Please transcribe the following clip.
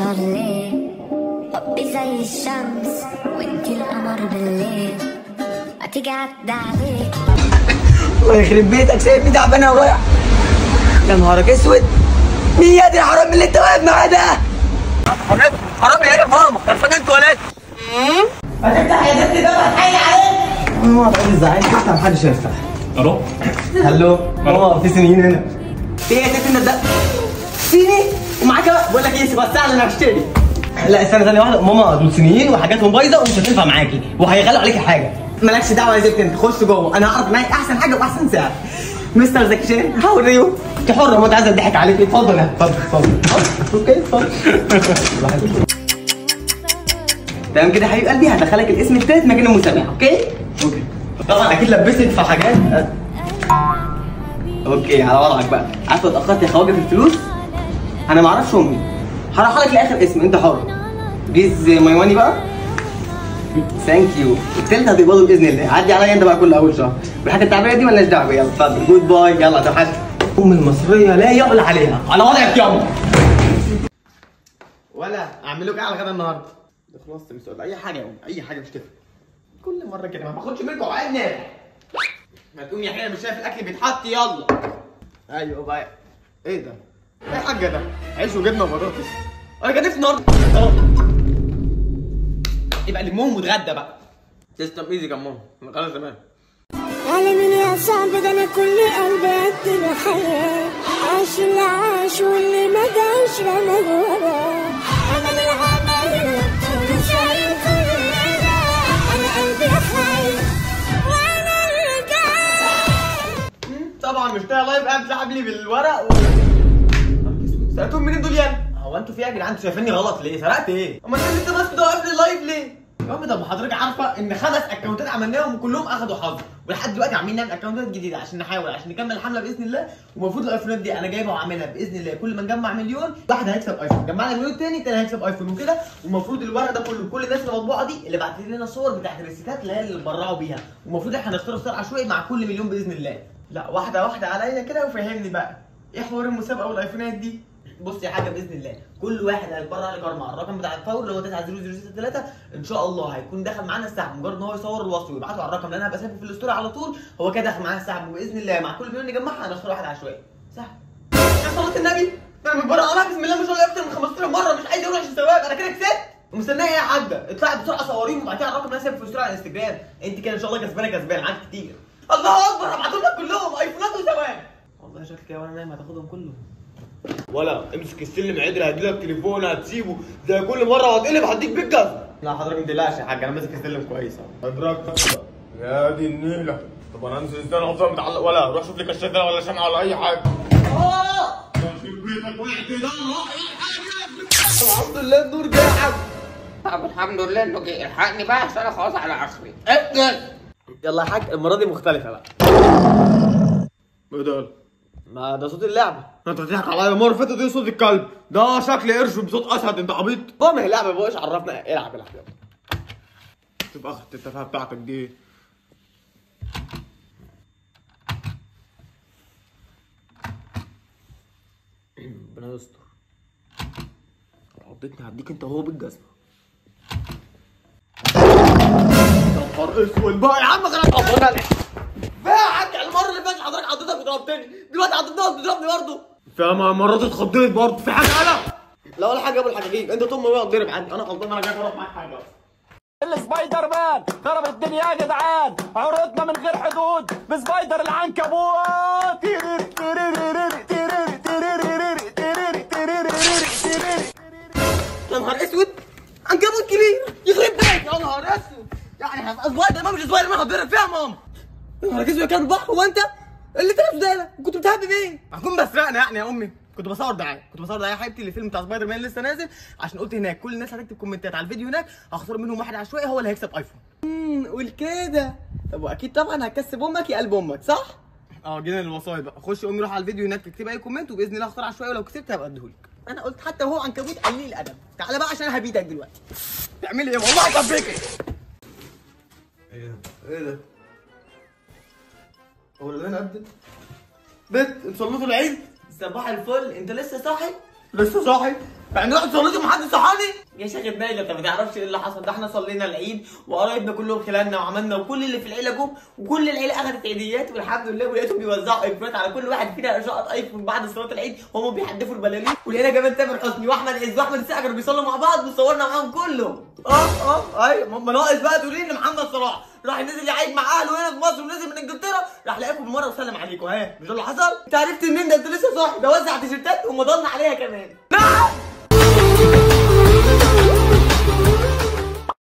نسهر ليه حبي زي الشمس وانتي القمر بالليل ما تيجي عدى عليك الله يخرب بيتك سايبني تعبان ورايح يا نهارك اسود مين يا دي الحرام اللي انت واقف معاه ده؟ حرام حرام يا ماما خرفان تواليت هتفتح يا ست ده هتحيي عليك ماما تقول لي زعلان تفتح محدش هيفتح الو هلو ماما في سنين هنا في ايه يا ست ده صيني ومعاك بقول لك ايه بس انا هشتري لا استنى ثانيه واحده ماما دول صينيين وحاجاتهم بايظه ومش هتنفع معاكي وهيغلوا عليكي حاجه مالكش دعوه يا زفت انت خش جوه انا هعرف معاك احسن حاجه واحسن سعر مستر زكي شيرين هاو ار يو انت حره ما انت عايزه اضحك عليك اتفضل يا اتفضل اتفضل اوكي اتفضل تمام كده يا حبيب قلبي هدخلك الاسم التالت مكان المسامح اوكي اوكي طبعا اكيد لبست في حاجات اوكي على وضعك بقى عارفه اتاخرت يا خواجه في الفلوس انا ما اعرفش امي هروح لك لاخر اسم انت حر بليز ماي ماني بقى ثانك يو التالت هتقبضه باذن الله عدي عليا انت بقى كل اول شهر والحاجه التعبانه دي مالناش دعوه يلا اتفضل جود باي يلا توحشت ام المصريه لا يعلى عليها على وضعك يلا ولا اعمل لك ايه على غدا النهارده خلصت من السؤال اي حاجه يا ام اي حاجه مش تفرق كل مره كده ما باخدش منكم عقد نافع ما تقوم يا حبيبي مش شايف الاكل بيتحط يلا ايوه بقى ايه ده؟ ايه يا حاجه ده؟ عيش وجبنه وبطاطس انا كان نفسي النهارده اه يبقى لمهم واتغدى بقى تسلم ايدي يا ماما خلاص تمام على مين يا صعب ده انا كل قلبي قد الحياة عاش اللي عاش واللي ما جاش رمى وراه امل العمل مش شايل كل ده انا قلبي خايف وانا اللي جاي طبعا مش طايق لايف قاعد تلعب لي بالورق و... سرقتهم منين دول يعني؟ هو انتوا في ايه يا جدعان انتوا شايفيني غلط ليه؟ سرقت ايه؟ امال انت لسه ماسك ده واقف لي اللايف ليه؟ يا عم طب حضرتك عارفه ان خمس اكونتات عملناهم وكلهم اخدوا حظ ولحد دلوقتي عاملين نعمل اكونتات جديده عشان نحاول عشان نكمل الحمله باذن الله ومفروض الايفونات دي انا جايبها وعاملها باذن الله كل ما نجمع مليون واحد هيكسب ايفون جمعنا المليون التاني التاني هيكسب ايفون وكده والمفروض الورق ده كله كل الناس المطبوعه دي اللي بعتت لنا صور بتاعت الريسيتات اللي هي اللي برعوا بيها والمفروض احنا هنختار اختيار عشوائي مع كل مليون باذن الله لا واحده واحده عليا كده وفهمني بقى ايه حوار المسابقه والايفونات دي بص يا حاجه باذن الله كل واحد هيتبرع لك اربعه الرقم بتاع الفور اللي هو 900063 ان شاء الله هيكون دخل معانا السحب مجرد ان هو يصور الوصف ويبعته على الرقم اللي انا هبقى سايبه في الاستوري على طول هو كده دخل معانا السحب وباذن الله مع كل مليون نجمعها هنختار واحد عشوائي سحب يا صلاه النبي انا متبرع عليها بسم الله ما شاء الله اكتر من 15 مره مش عايز اروح عشان ثواب انا كده كسبت ومستنيه ايه يا حاجه اطلعي بسرعه صوريهم وبعتيها على الرقم اللي انا سايبه في الاستوري على الانستجرام انت كده ان شاء الله كسبانه كسبان معاك كتير الله اكبر هبعتهم لك كلهم ايفونات وثواب والله شكلك يا وانا نايم هتاخدهم كلهم ولا امسك السلم عدل هديلك تليفون هتسيبه زي كل مره وهتقلب هديك بالجزمه لا حضرتك ما تقلقش يا حاج انا ماسك السلم كويس اهو حضرتك يا دي النيله طب انا انزل ازاي انا افضل متعلق ولا روح شوف لي كشاف ده ولا شمعه ولا اي حاجه الحمد لله النور جه يا حاج طب الحمد لله انه جه الحقني بقى عشان انا خلاص على اخري اقتل يلا يا حاج المره دي مختلفه بقى ايه ده ما ده صوت اللعبه انت بتضحك عليا المره اللي فاتت دي صوت الكلب ده شكل قرش بصوت اسد انت عبيط بقى ما هي لعبه بقاش عرفنا العب العب يلا شوف اخت التفاهه بتاعتك دي ربنا يستر عضتني هديك انت وهو بالجزمه يا نهار اسود بقى يا عم غلط ربنا لك بقى يا حاج المره اللي فاتت حضرتك عضتك وضربتني دلوقتي عضتني وبتضربني برضه فاهم مرات اتخضيت برضه في حاجه انا لا ولا حاجه يا ابو الحجاجين انت طول ما هو اتضرب عندي انا غلطان انا جاي اروح معاك حاجه السبايدر مان خرب الدنيا يا جدعان عروضنا من غير حدود بسبايدر العنكبوت تيريري تيريري تيريري تيريري تيريري تيريري تيريري يا نهار اسود عنكبوت كبير يخرب بيت يا نهار اسود يعني هبقى سبايدر مان مش سبايدر مان هتضرب فيها يا ماما يا نهار اسود كان البحر هو انت اللي انت لابسه ده كنت بتهبب ايه؟ هكون بسرقنا يعني يا امي كنت بصور دعايه كنت بصور دعايه يا حبيبتي للفيلم بتاع سبايدر مان لسه نازل عشان قلت هناك كل الناس هتكتب كومنتات على الفيديو هناك هختار منهم واحد عشوائي هو اللي هيكسب ايفون امم قول كده طب واكيد طبعا هتكسب امك يا قلب امك صح؟ اه جينا للوصايا بقى خش امي روح على الفيديو هناك اكتب اي كومنت وباذن الله اختار عشوائي ولو كسبت هبقى اديهولك انا قلت حتى وهو عنكبوت قليل الادب تعالى بقى عشان انا هبيدك دلوقتي تعملي ايه والله هطبقك ايه ده؟ ايه ده؟ هو اللي انا قد بنت انت صليتوا العيد صباح الفل انت لسه صاحي لسه صاحي يعني رحت صليت ومحدش صحاني يا شيخ النايل انت ما تعرفش ايه اللي حصل ده احنا صلينا العيد وقرايبنا كلهم خلالنا وعملنا وكل اللي في العيله جم وكل العيله اخذت عيديات والحمد لله ولقيتهم بيوزعوا ايفونات على كل واحد فينا شقط ايفون بعد صلاه العيد وهم بيحدفوا البلالين ولقينا كمان تامر حسني واحمد عز واحمد السقا كانوا بيصلوا مع بعض وصورنا معاهم كلهم اه اه ايوه ما ناقص بقى تقولي لي ان محمد صلاح راح نزل يعيد مع اهله هنا في مصر ونزل من انجلترا راح لقاكم مره وسلم عليكم ها مش ده اللي حصل؟ انت عرفت منين ده انت لسه صاحي ده وزع تيشيرتات ومضلنا عليها كمان نعم